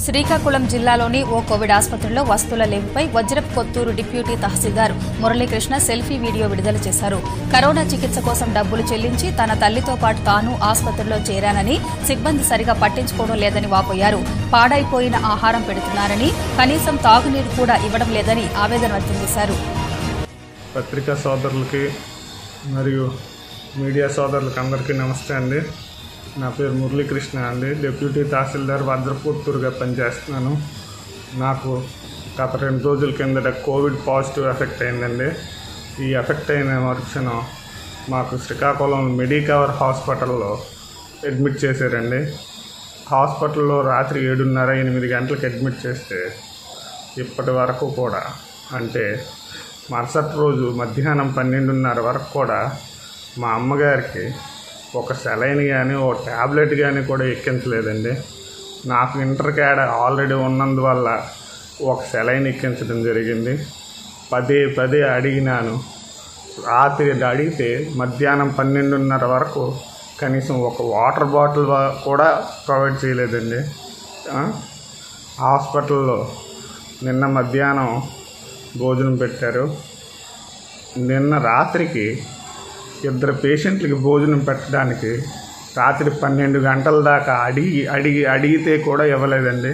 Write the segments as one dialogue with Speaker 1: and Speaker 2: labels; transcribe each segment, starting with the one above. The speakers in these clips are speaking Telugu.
Speaker 1: శ్రీకాకుళం జిల్లాలోని ఓ కోవిడ్ ఆసుపత్రిలో వస్తువుల లేవుపై వజ్రప్ Kothuru deputy tahsildar Muralikrishna selfie video విడుదల చేశారు కరోనా చికిత్స కోసం డబ్బులు చెల్లించి తన తల్లితో పాటు తాను ఆసుపత్రిలో చేరానని సిబ్బంది సరిగా పట్టించుకోవడం లేదని వాపోయారు పాడైపోయిన ఆహారం పెడుతున్నారని కనీసం తాగునీరు కూడా ఇవ్వడం లేదని ఆవేదన వ్యక్తం చేశారు
Speaker 2: పత్రికా సోదరులకి మరియు మీడియా సోదరులకి అందరికీ నమస్తే అండి నా పేరు మురళీకృష్ణ అండి డిప్యూటీ తహసీల్దార్ భద్రపూర్తురుగా పనిచేస్తున్నాను నాకు గత రెండు రోజుల కిందట కోవిడ్ పాజిటివ్ ఎఫెక్ట్ అయిందండి ఈ ఎఫెక్ట్ అయిన మరుక్షణం మాకు శ్రీకాకుళం మెడికవర్ హాస్పిటల్లో అడ్మిట్ చేశారండి హాస్పిటల్లో రాత్రి ఏడున్నర ఎనిమిది గంటలకు అడ్మిట్ చేస్తే ఇప్పటి వరకు కూడా అంటే మరుసటి రోజు మధ్యాహ్నం పన్నెండున్నర వరకు కూడా మా అమ్మగారికి ఒక సెలైన్ కానీ ఓ ట్యాబ్లెట్ కానీ కూడా ఎక్కించలేదండి నాకు ఇంటర్ క్యాడ్ ఆల్రెడీ ఉన్నందువల్ల ఒక సెలైన్ ఎక్కించడం జరిగింది పదే పదే అడిగినాను రాత్రి అడిగితే మధ్యాహ్నం పన్నెండున్నర వరకు కనీసం ఒక వాటర్ బాటిల్ వా- కూడా ప్రొవైడ్ చేయలేదండి ఆ? హాస్పిటల్లో నిన్న మధ్యాహ్నం భోజనం పెట్టారు నిన్న రాత్రికి ఇద్దరు పేషెంట్లకి భోజనం పెట్టడానికి రాత్రి పన్నెండు గంటల దాకా అడిగి అడిగి అడిగితే కూడా ఇవ్వలేదండి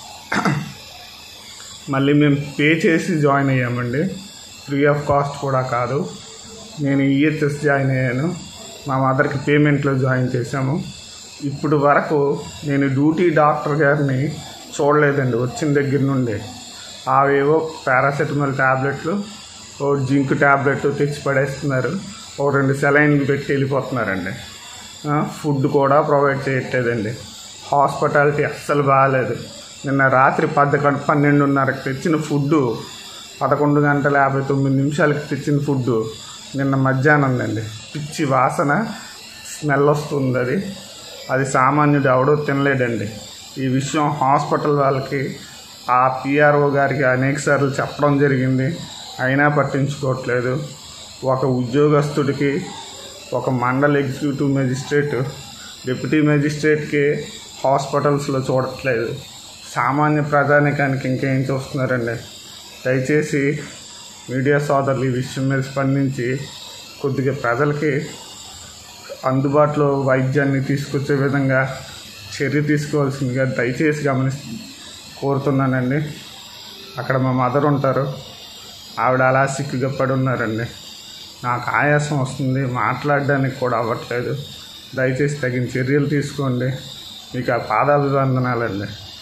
Speaker 2: మళ్ళీ మేము పే చేసి జాయిన్ అయ్యామండి ఫ్రీ ఆఫ్ కాస్ట్ కూడా కాదు నేను ఈహెచ్ఎస్ జాయిన్ అయ్యాను మా మదర్కి పేమెంట్లో జాయిన్ చేశాము ఇప్పుడు వరకు నేను డ్యూటీ డాక్టర్ గారిని చూడలేదండి వచ్చిన దగ్గర నుండి అవేవో పారాసెటమాల్ ట్యాబ్లెట్లు ఓ జింక్ ట్యాబ్లెట్ తెచ్చి పడేస్తున్నారు ఓ రెండు సెలైన్లు పెట్టి వెళ్ళిపోతున్నారండి ఆ, ఫుడ్ కూడా ప్రొవైడ్ చేయట్లేదండి హాస్పిటాలిటీ అస్సలు బాగాలేదు నిన్న రాత్రి పదకొండు పన్నెండున్నరకు తెచ్చిన ఫుడ్ పదకొండు గంటల యాభై తొమ్మిది నిమిషాలకి తెచ్చిన ఫుడ్ నిన్న మధ్యాహ్నం అండి పిచ్చి వాసన స్మెల్ వస్తుంది అది అది సామాన్యుడు ఎవడో తినలేడండి ఈ విషయం హాస్పిటల్ వాళ్ళకి ఆ పిఆర్ఓ గారికి అనేక సార్లు చెప్పడం జరిగింది అయినా పట్టించుకోవట్లేదు ఒక ఉద్యోగస్తుడికి ఒక మండల ఎగ్జిక్యూటివ్ మెజిస్ట్రేట్ డిప్యూటీ మెజిస్ట్రేట్కి హాస్పిటల్స్లో చూడట్లేదు సామాన్య ప్రజానికానికి ఇంకేం చూస్తున్నారండి దయచేసి మీడియా సోదరులు ఈ విషయం మీద స్పందించి కొద్దిగా ప్రజలకి అందుబాటులో వైద్యాన్ని తీసుకొచ్చే విధంగా చర్య తీసుకోవాల్సిందిగా దయచేసి గమని కోరుతున్నానండి అక్కడ మా మదర్ ఉంటారు ఆవిడ అలా సిక్కుగా పడి ఉన్నారండి నాకు ఆయాసం వస్తుంది మాట్లాడడానికి కూడా అవ్వట్లేదు దయచేసి తగిన చర్యలు తీసుకోండి మీకు ఆ పాదాభివందనాలండి